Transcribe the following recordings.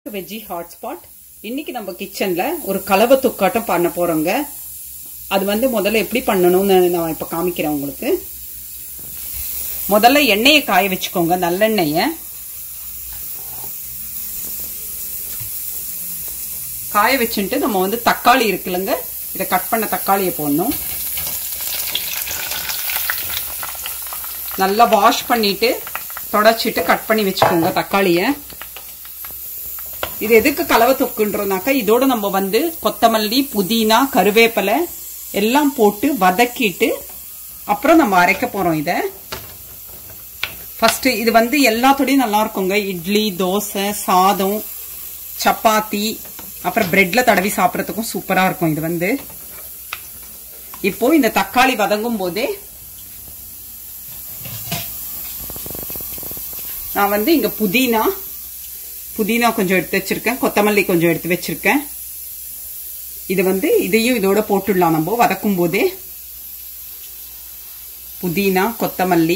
to veggie hotspot இன்னைக்கு நம்ம கிச்சன்ல ஒரு கலவை தொக்காட்டம் பண்ண போறோங்க அது வந்து முதல்ல எப்படி பண்ணணும்னு நான் இப்ப காமிக்கிறேன் உங்களுக்கு முதல்ல எண்ணெயை காய வச்சுக்கோங்க நல்லெண்ணெய காய வச்சுட்டு நம்ம வந்து தக்காளி இருக்குல்லங்க இதை கட் பண்ண தக்காளியை போடணும் நல்லா வாஷ் பண்ணிட்டு தொடச்சிட்டு கட் பண்ணி வச்சுக்கோங்க தக்காளியை இது எதுக்கு கலவை தொக்குன்றோம்னாக்கா இதோட நம்ம வந்து கொத்தமல்லி புதினா கருவேப்பிலை எல்லாம் போட்டு வதக்கிட்டு அப்புறம் நம்ம அரைக்க போறோம் இத ஃபர்ஸ்ட் இது வந்து எல்லாத்தோடையும் நல்லா இருக்குங்க இட்லி தோசை சாதம் சப்பாத்தி அப்புறம் பிரெட்ல தடவி சாப்பிட்றதுக்கும் சூப்பரா இருக்கும் இது வந்து இப்போ இந்த தக்காளி வதங்கும் போதே நான் வந்து இங்க புதினா புதினா கொஞ்சம் எடுத்து வச்சிருக்கேன் கொத்தமல்லி கொஞ்சம் எடுத்து வச்சிருக்கேன் இது வந்து இதையும் இதோட போட்டுடலாம் நம்ம வதக்கும் போதே புதினா கொத்தமல்லி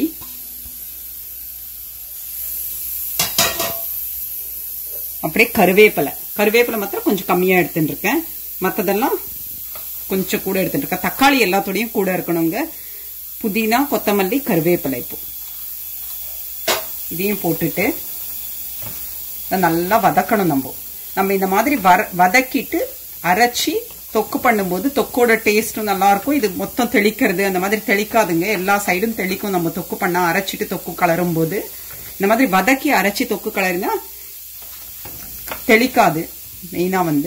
அப்படியே கருவேப்பிலை கருவேப்பிலை மாத்திரம் கொஞ்சம் கம்மியா எடுத்துட்டு இருக்கேன் மற்றதெல்லாம் கொஞ்சம் கூட எடுத்துட்டு இருக்கேன் தக்காளி எல்லாத்தோடையும் கூட இருக்கணுங்க புதினா கொத்தமல்லி கருவேப்பிலை இப்போ இதையும் போட்டுட்டு நல்லா வதக்கணும் நம்ம நம்ம இந்த மாதிரி வதக்கிட்டு அரைச்சி தொக்கு பண்ணும்போது தொக்கோட டேஸ்ட்டும் நல்லா இருக்கும் இது மொத்தம் தெளிக்கிறது அந்த மாதிரி தெளிக்காதுங்க எல்லா சைடும் தெளிக்கும் நம்ம தொக்கு பண்ணா அரைச்சிட்டு தொக்கு கலரும் போது இந்த மாதிரி வதக்கி அரைச்சி தொக்கு கலருனா தெளிக்காது மெயினா வந்து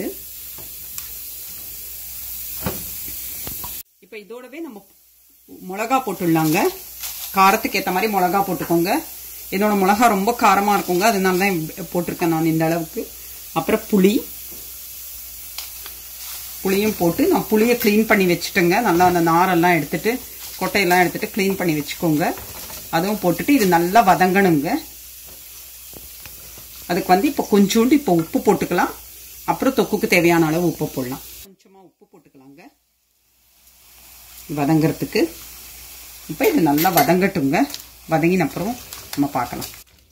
இப்ப இதோடவே நம்ம மிளகா போட்டுடலாங்க காரத்துக்கு ஏத்த மாதிரி மிளகா போட்டுக்கோங்க என்னோட மிளகா ரொம்ப காரமா இருக்குங்க அதனால தான் போட்டிருக்கேன் நான் இந்த அளவுக்கு அப்புறம் புளி புளியும் போட்டு நான் புளியை க்ளீன் பண்ணி வச்சுட்டேங்க நல்லா அந்த நாரெல்லாம் எடுத்துட்டு கொட்டையெல்லாம் எடுத்துட்டு க்ளீன் பண்ணி வச்சுக்கோங்க அதுவும் போட்டுட்டு இது நல்லா வதங்கணுங்க அதுக்கு வந்து இப்போ கொஞ்சோண்டு இப்போ உப்பு போட்டுக்கலாம் அப்புறம் தொக்குக்கு தேவையான அளவு உப்பு போடலாம் கொஞ்சமா உப்பு போட்டுக்கலாங்க வதங்கிறதுக்கு இப்போ இது நல்லா வதங்கட்டுங்க வதங்கின அப்புறம் நம்ம பார்க்கலாம்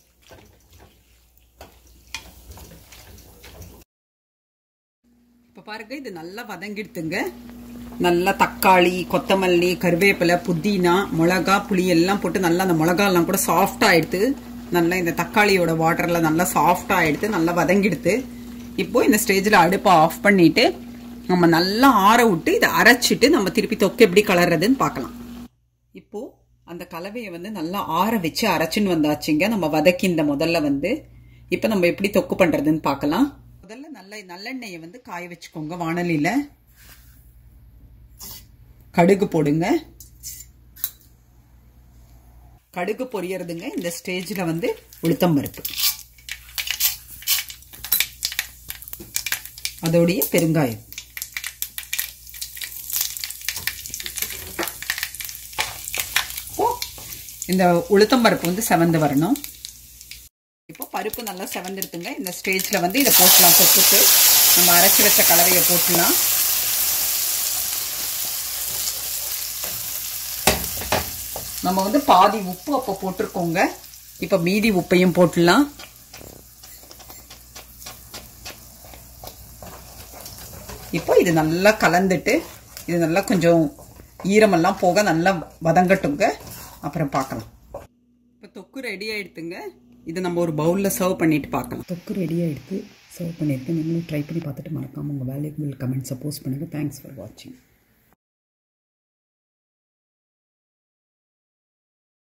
இப்போ பாருங்க இது நல்லா வதங்கிடுத்துங்க நல்லா தக்காளி கொத்தமல்லி கருவேப்பிலை புதினா மிளகா புளி எல்லாம் போட்டு நல்லா அந்த மிளகா எல்லாம் கூட சாஃப்டா எடுத்து நல்லா இந்த தக்காளியோட வாட்டர்ல நல்லா சாஃப்டா எடுத்து நல்லா வதங்கிடுத்து இப்போ இந்த ஸ்டேஜ்ல அடுப்பை ஆஃப் பண்ணிட்டு நம்ம நல்லா ஆற விட்டு இதை அரைச்சிட்டு நம்ம திருப்பி தொக்கு எப்படி கலர்றதுன்னு பார்க்கலாம் இப்போ அந்த கலவையை வந்து நல்லா ஆற வச்சு அரைச்சின்னு வந்தாச்சுங்க நம்ம வதக்கி இந்த முதல்ல வந்து இப்போ நம்ம எப்படி தொக்கு பண்றதுன்னு பார்க்கலாம் முதல்ல நல்ல நல்லெண்ணெயை வந்து காய வச்சுக்கோங்க வானலியில கடுகு போடுங்க கடுகு பொரியறதுங்க இந்த ஸ்டேஜில் வந்து உளுத்தம் பருப்பு அதோடைய பெருங்காயம் இந்த உளுத்தம் பருப்பு வந்து செவந்து வரணும் இப்போ பருப்பு நல்லா செவந்துருக்குங்க இந்த ஸ்டேஜில் வந்து இதை போட்டலாம் தொட்டுட்டு நம்ம அரைச்சி வச்ச கலவையை போட்டுலாம் நம்ம வந்து பாதி உப்பு அப்போ போட்டிருக்கோங்க இப்போ மீதி உப்பையும் போட்டுடலாம் இப்போ இது நல்லா கலந்துட்டு இது நல்லா கொஞ்சம் ஈரமெல்லாம் போக நல்லா வதங்கட்டுங்க அப்புறம் பார்க்கலாம் இப்போ தொக்கு ரெடி ஆயிடுத்துங்க இதை நம்ம ஒரு பவுலில் சர்வ் பண்ணிட்டு பார்க்கலாம் தொக்கு ரெடியாக எடுத்து சர்வ் பண்ணியிருக்கேன் நீங்களும் ட்ரை பண்ணி பார்த்துட்டு மறக்காமல் உங்கள் வேல்யூபிள் கமெண்ட்ஸை போஸ்ட் பண்ணுங்கள் தேங்க்ஸ் ஃபார் வாட்சிங்